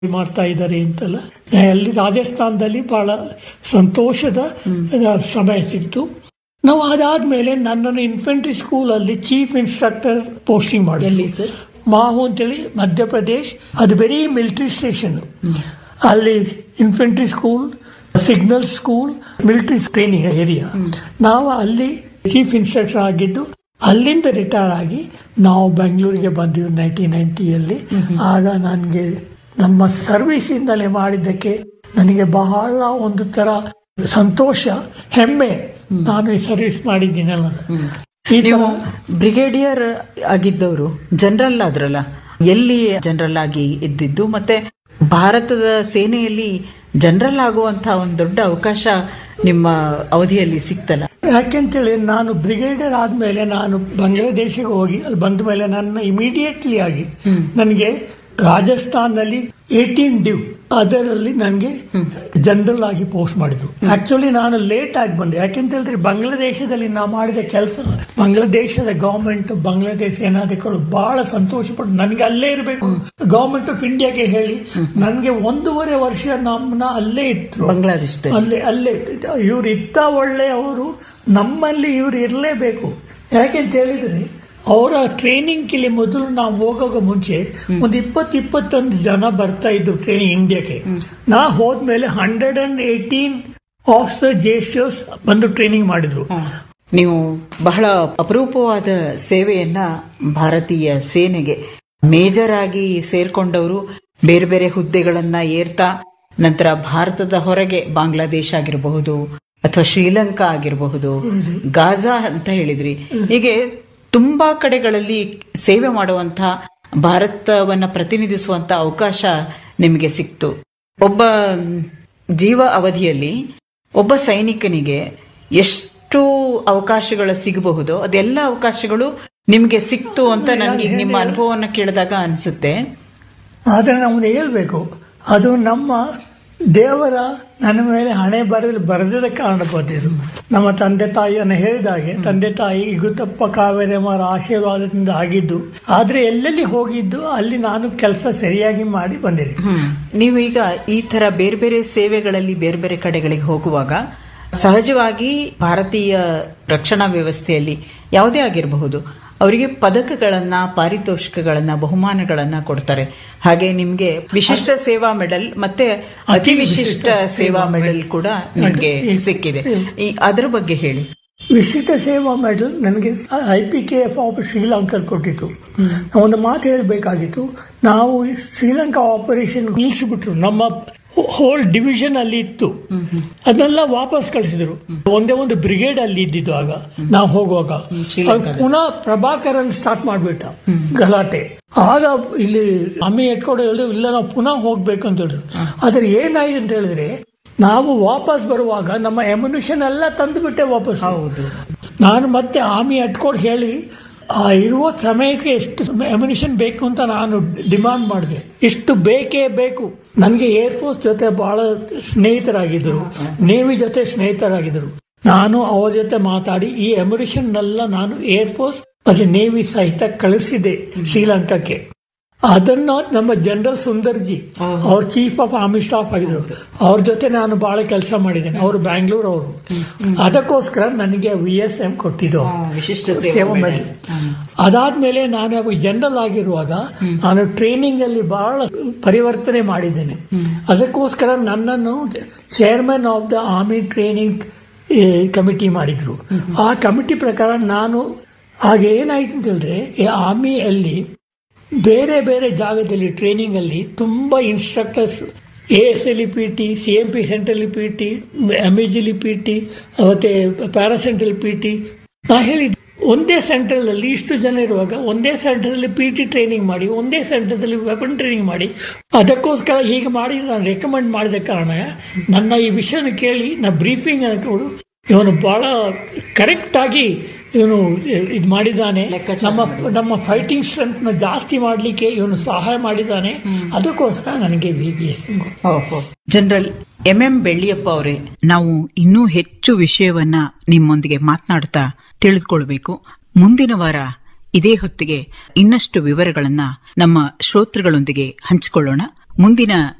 ಮಾಡ್ತಾ ಇದ್ದಾರೆ ಅಂತಲ್ಲ ಅಲ್ಲಿ ರಾಜಸ್ಥಾನದಲ್ಲಿ ಬಹಳ ಸಂತೋಷದ ಆ, ಸಮಯ ಸಿಕ್ತು ನಾವು ಅದಾದ್ಮೇಲೆ ನನ್ನನ್ನು ಇನ್ಫೆಂಟ್ರಿ ಸ್ಕೂಲಲ್ಲಿ ಚೀಫ್ ಇನ್ಸ್ಟ್ರಕ್ಟರ್ ಪೋಸ್ಟಿಂಗ್ ಮಾಡಿ ಎಲ್ಲಿ ಸರ್ ಮಾಹು ಅಂತೇಳಿ ಮಧ್ಯಪ್ರದೇಶ್ ಅದು ಬರೀ ಮಿಲಿಟರಿ ಸ್ಟೇಷನ್ ಅಲ್ಲಿ infantry school signal school military training area ನಾವು ಅಲ್ಲಿ ಚೀಫ್ ಇನ್ಸ್ಟ್ರಕ್ಟರ್ ಆಗಿದ್ದು ಅಲ್ಲಿಂದ ರಿಟೈರ್ ಆಗಿ ನಾವು ಬೆಂಗಳೂರಿಗೆ ಬಂದಿವಿ ನೈನ್ಟೀನ್ ನೈಂಟಿಯಲ್ಲಿ ಆಗ ನನಗೆ ನಮ್ಮ ಸರ್ವಿಸಿಂದಲೇ ಮಾಡಿದ್ದಕ್ಕೆ ನನಗೆ ಬಹಳ ಒಂದು ತರ ಸಂತೋಷ ಹೆಮ್ಮೆ ನಾನು ಈ ಸರ್ವಿಸ್ ಮಾಡಿದ್ದೀನಲ್ಲ ಈ ನೀವು ತರ ಬ್ರಿಗೇಡಿಯರ್ ಆಗಿದ್ದವರು ಜನರಲ್ ಆದ್ರಲ್ಲ ಎಲ್ಲಿ ಜನರಲ್ ಆಗಿ ಇದ್ದಿದ್ದು ಮತ್ತೆ ಭಾರತದ ಸೇನೆಯಲ್ಲಿ ಜನರಲ್ ಆಗುವಂತಹ ಒಂದು ದೊಡ್ಡ ಅವಕಾಶ ನಿಮ್ಮ ಅವಧಿಯಲ್ಲಿ ಸಿಕ್ತಲ್ಲ ಯಾಕೆಂತೇಳಿ ನಾನು ಬ್ರಿಗೇಡಿಯರ್ ಆದ್ಮೇಲೆ ನಾನು ಬಾಂಗ್ಲಾದೇಶಕ್ಕೆ ಹೋಗಿ ಅಲ್ಲಿ ಬಂದ ಮೇಲೆ ನನ್ನ ಇಮಿಡಿಯೇಟ್ಲಿ ಆಗಿ ನನಗೆ ರಾಜಸ್ಥಾನದಲ್ಲಿ ಏಟೀನ್ ಡ್ಯೂ ಅದರಲ್ಲಿ ನನಗೆ ಜನರಲ್ ಆಗಿ ಪೋಸ್ಟ್ ಮಾಡಿದ್ರು ಆಕ್ಚುಲಿ ನಾನು ಲೇಟ್ ಆಗಿ ಬಂದೆ ಯಾಕೆಂತ ಹೇಳಿದ್ರೆ ಬಾಂಗ್ಲಾದೇಶದಲ್ಲಿ ನಾವು ಮಾಡಿದ ಕೆಲಸ ಬಾಂಗ್ಲಾದೇಶದ ಗವರ್ಮೆಂಟ್ ಬಾಂಗ್ಲಾದೇಶ ಸೇನಾಧಿಕಾರಿಗಳು ಬಹಳ ಸಂತೋಷ ಪಟ್ಟು ನನಗೆ ಅಲ್ಲೇ ಇರಬೇಕು ಗವರ್ಮೆಂಟ್ ಆಫ್ ಇಂಡಿಯಾಗೆ ಹೇಳಿ ನನಗೆ ಒಂದೂವರೆ ವರ್ಷ ನಮ್ಮನ್ನ ಅಲ್ಲೇ ಇತ್ತು ಬಾಂಗ್ಲಾದೇಶದಲ್ಲಿ ಅಲ್ಲೇ ಅಲ್ಲೇ ಇವ್ರು ಇತ್ತ ಒಳ್ಳೆ ಅವರು ನಮ್ಮಲ್ಲಿ ಇವ್ರು ಇರಲೇಬೇಕು ಯಾಕೆಂತ ಹೇಳಿದ್ರೆ ಅವರ ಟ್ರೈನಿಂಗ್ ಇಲ್ಲಿ ಮೊದಲು ನಾವು ಹೋಗೋಕೆ ಮುಂಚೆ ಒಂದು ಇಪ್ಪತ್ತು ಇಪ್ಪತ್ತೊಂದು ಜನ ಬರ್ತಾ ಇದ್ರು ಟ್ರೈನಿಂಗ್ ಇಂಡಿಯಾಕ್ಕೆ ನಾ ಹೋದ್ಮೇಲೆ hundred and eighteen of the GCs ಬಂದು ಟ್ರೈನಿಂಗ್ ಮಾಡಿದ್ರು ನೀವು ಬಹಳ ಅಪರೂಪವಾದ ಸೇವೆಯನ್ನ ಭಾರತೀಯ ಸೇನೆಗೆ ಮೇಜರ್ ಆಗಿ ಸೇರ್ಕೊಂಡವರು ಬೇರೆ ಬೇರೆ ಹುದ್ದೆಗಳನ್ನ ಏರ್ತಾ ನಂತರ ಭಾರತದ ಹೊರಗೆ ಬಾಂಗ್ಲಾದೇಶ ಆಗಿರಬಹುದು ಅಥವಾ ಶ್ರೀಲಂಕಾ ಆಗಿರಬಹುದು ಗಾಜಾ ಅಂತ ಹೇಳಿದ್ರಿ ಹೀಗೆ ತುಂಬಾ ಕಡೆಗಳಲ್ಲಿ ಸೇವೆ ಮಾಡುವಂತ ಭಾರತವನ್ನ ಪ್ರತಿನಿಧಿಸುವಂತ ಅವಕಾಶ ನಿಮಗೆ ಸಿಕ್ತು ಒಬ್ಬ ಜೀವ ಅವಧಿಯಲ್ಲಿ ಒಬ್ಬ ಸೈನಿಕನಿಗೆ ಎಷ್ಟು ಅವಕಾಶಗಳು ಸಿಗಬಹುದು ಅದೆಲ್ಲ ಅವಕಾಶಗಳು ನಿಮ್ಗೆ ಸಿಕ್ತು ಅಂತ ನನಗೆ ಈಗ ನಿಮ್ಮ ಅನುಭವವನ್ನ ಕೇಳಿದಾಗ ಅನ್ಸುತ್ತೆ ಆದರೆ ನಾವು ಹೇಳ್ಬೇಕು ಅದು ನಮ್ಮ ದೇವರ ನನ್ನ ಮೇಲೆ ಹಣೆ ಬರೆದ ಬರೆದಿದ್ದ ಕಾರಣ ಬಂದಿದ್ದು ನಮ್ಮ ತಂದೆ ತಾಯಿಯನ್ನು ಹೇಳಿದಾಗೆ ತಂದೆ ತಾಯಿ ಗುತ್ತಪ್ಪ ಕಾವೇರಮ್ಮರ ಆಶೀರ್ವಾದದಿಂದ ಆಗಿದ್ದು ಆದ್ರೆ ಎಲ್ಲೆಲ್ಲಿ ಹೋಗಿದ್ದು ಅಲ್ಲಿ ನಾನು ಕೆಲಸ ಸರಿಯಾಗಿ ಮಾಡಿ ಬಂದಿರಿ ಹ್ಮ್ ನೀವೀಗ ಈ ತರ ಬೇರೆ ಬೇರೆ ಸೇವೆಗಳಲ್ಲಿ ಬೇರೆ ಬೇರೆ ಕಡೆಗಳಿಗೆ ಹೋಗುವಾಗ ಸಹಜವಾಗಿ ಭಾರತೀಯ ರಕ್ಷಣಾ ವ್ಯವಸ್ಥೆಯಲ್ಲಿ ಯಾವುದೇ ಆಗಿರಬಹುದು ಅವರಿಗೆ ಪದಕಗಳನ್ನ ಪಾರಿತೋಷಿಕಗಳನ್ನ ಬಹುಮಾನಗಳನ್ನ ಕೊಡ್ತಾರೆ ಹಾಗೆ ನಿಮ್ಗೆ ವಿಶಿಷ್ಟ ಸೇವಾ ಮೆಡಲ್ ಮತ್ತೆ ಅತಿ ವಿಶಿಷ್ಟ ಸೇವಾ ಮೆಡಲ್ ಕೂಡ ನಿಮ್ಗೆ ಸಿಕ್ಕಿದೆ ಈ ಅದರ ಬಗ್ಗೆ ಹೇಳಿ ವಿಶಿಷ್ಟ ಸೇವಾ ಮೆಡಲ್ ನನಗೆ I P K F of Sri Lanka ಕೊಟ್ಟಿತ್ತು ಒಂದು ಮಾತು ಹೇಳಬೇಕಾಗಿತ್ತು ನಾವು ಈ ಶ್ರೀಲಂಕಾ ಆಪರೇಷನ್ ನಿಲ್ಲಿಸಿಬಿಟ್ರು ನಮ್ಮ ಹೋಲ್ ಡಿವಿಷನ್ ಅಲ್ಲಿ ಇತ್ತು ಅದನ್ನೆಲ್ಲ ವಾಪಸ್ ಕಳಿಸಿದ್ರು ಒಂದೇ ಒಂದು ಬ್ರಿಗೇಡ್ ಅಲ್ಲಿ ಇದ್ದಿದ್ದು ಆಗ ನಾವು ಹೋಗುವಾಗ ಶ್ರೀಲಂಕಾದಲ್ಲಿ. ಅವ್ರು ಪುನಃ ಪ್ರಭಾಕರನ್ ಸ್ಟಾರ್ಟ್ ಮಾಡ್ಬಿಟ್ಟ ಗಲಾಟೆ ಆಗ ಇಲ್ಲಿ ಅಮ್ಮಿ ಎಟ್ಕೊಂಡು ಹೇಳಿದ್ರು ಇಲ್ಲ ನಾವು ಪುನಃ ಹೋಗ್ಬೇಕು ಅಂತ ಹೇಳಿದ್ರು ಆದ್ರೆ ಏನಾಯ್ತು ಅಂತ ಹೇಳಿದ್ರೆ ನಾವು ವಾಪಸ್ ಬರುವಾಗ ನಮ್ಮ ಎಮ್ಯುನಿಷನ್ ಎಲ್ಲ ತಂದುಬಿಟ್ಟೆ ವಾಪಸ್ ಹೌದು ನಾನು ಮತ್ತೆ ಆಮಿ ಅಟ್ಕೊಂಡು ಹೇಳಿ ಆ ಇರುವ ಸಮಯಕ್ಕೆ ಎಷ್ಟು ಎಮ್ಯುನಿಷನ್ ಬೇಕು ಅಂತ ನಾನು ಡಿಮಾಂಡ್ ಮಾಡಿದೆ ಇಷ್ಟು ಬೇಕೇ ಬೇಕು ನನಗೆ ಏರ್ಫೋರ್ಸ್ ಜೊತೆ ಬಹಳ ಸ್ನೇಹಿತರಾಗಿದ್ದರು ನೇವಿ ಜೊತೆ ಸ್ನೇಹಿತರಾಗಿದ್ದರು ನಾನು ಅವ್ರ ಜೊತೆ ಮಾತಾಡಿ ಈ ಎಮ್ಯುನಿಷನ್ನೆಲ್ಲ ನಾನು ಏರ್ಫೋರ್ಸ್ ಮತ್ತೆ ನೇವಿ ಸಹಿತ ಕಳಿಸಿದೆ ಶ್ರೀಲಂಕಾಕ್ಕೆ ಅದನ್ನ ನಮ್ಮ ಜನರಲ್ ಸುಂದರ್ಜಿ ಅವ್ರ ಚೀಫ್ ಆಫ್ ಆರ್ಮಿ ಸ್ಟಾಫ್ ಆಗಿದ್ರು ಅವ್ರ ಜೊತೆ ನಾನು ಬಹಳ ಕೆಲಸ ಮಾಡಿದ್ದೇನೆ ಅವರು ಬ್ಯಾಂಗ್ಳೂರ್ ಅವರು ಅದಕ್ಕೋಸ್ಕರ ನನಗೆ ವಿ ಎಸ್ ಎಂ ಕೊಟ್ಟಿದ್ದು ವಿಶಿಷ್ಟ ಸೇವಾ ಸೇವಾ ಮೆಡಲ್ ಅದಾದ್ಮೇಲೆ ನಾನು ಜನರಲ್ ಆಗಿರುವಾಗ ನಾನು ಟ್ರೈನಿಂಗ್ ಅಲ್ಲಿ ಬಹಳ ಪರಿವರ್ತನೆ ಮಾಡಿದ್ದೇನೆ ಅದಕ್ಕೋಸ್ಕರ ನನ್ನನ್ನು chairman of the army training committee ಮಾಡಿದ್ರು ಆ ಕಮಿಟಿ ಪ್ರಕಾರ ನಾನು ಆಗ ಏನಾಯ್ತು ಅಂತ ಹೇಳಿದ್ರೆ ಈ ಆರ್ಮಿಯಲ್ಲಿ ಬೇರೆ ಬೇರೆ ಜಾಗದಲ್ಲಿ ಟ್ರೈನಿಂಗ್ ಅಲ್ಲಿ ತುಂಬಾ instructors A S L P T C M P central P T M A G P T ಮತ್ತೆ ಪ್ಯಾರಾಸೆಂಟ್ರಲ್ ಪಿ ಟಿ ನಾ ಹೇಳಿದ್ದೆ ಒಂದೇ ಸೆಂಟ್ರಲ್ ಅಲ್ಲಿ ಇಷ್ಟು ಜನ ಇರುವಾಗ ಒಂದೇ ಸೆಂಟರ್ ಅಲ್ಲಿ ಪಿ ಟಿ ಟ್ರೈನಿಂಗ್ ಮಾಡಿ ಒಂದೇ ಸೆಂಟರ್ದಲ್ಲಿ ವೆಪನ್ ಟ್ರೈನಿಂಗ್ ಮಾಡಿ ಅದಕ್ಕೋಸ್ಕರ ಹೀಗೆ ಮಾಡಿ ನಾನು ರೆಕಮೆಂಡ್ ಮಾಡಿದ ಕಾರಣ ನನ್ನ ಈ ವಿಷಯನ ಕೇಳಿ ನಾ ಬ್ರೀಫಿಂಗ್ ಅನ್ಕೊಂಡು ಇವನು ಬಹಳ ಕರೆಕ್ಟ್ ಆಗಿ ಇವನು ಇದು ಮಾಡಿದ್ದಾನೆ ಲೆಕ್ಕಾಚಾರ ನಮ್ಮ ನಮ್ಮ ಫೈಟಿಂಗ್ ಸ್ಟ್ರೆಂತ್ ನ ಜಾಸ್ತಿ ಮಾಡಲಿಕ್ಕೆ ಇವನು ಸಹಾಯ ಮಾಡಿದ್ದಾನೆ ಅದಕ್ಕೋಸ್ಕರ ನನಗೆ V B S general M M Belliappa ಅವರೇ ನಾವು ಇನ್ನೂ ಹೆಚ್ಚು ವಿಷಯವನ್ನ ನಿಮ್ಮೊಂದಿಗೆ ಮಾತನಾಡ್ತಾ ತಿಳಿದುಕೊಳ್ಬೇಕು ಮುಂದಿನ ವಾರ ಇದೇ ಹೊತ್ತಿಗೆ ಇನ್ನಷ್ಟು ವಿವರಗಳನ್ನ ನಮ್ಮ ಶ್ರೋತೃಗಳೊಂದಿಗೆ ಹಂಚಿಕೊಳ್ಳೋಣ ಮುಂದಿನ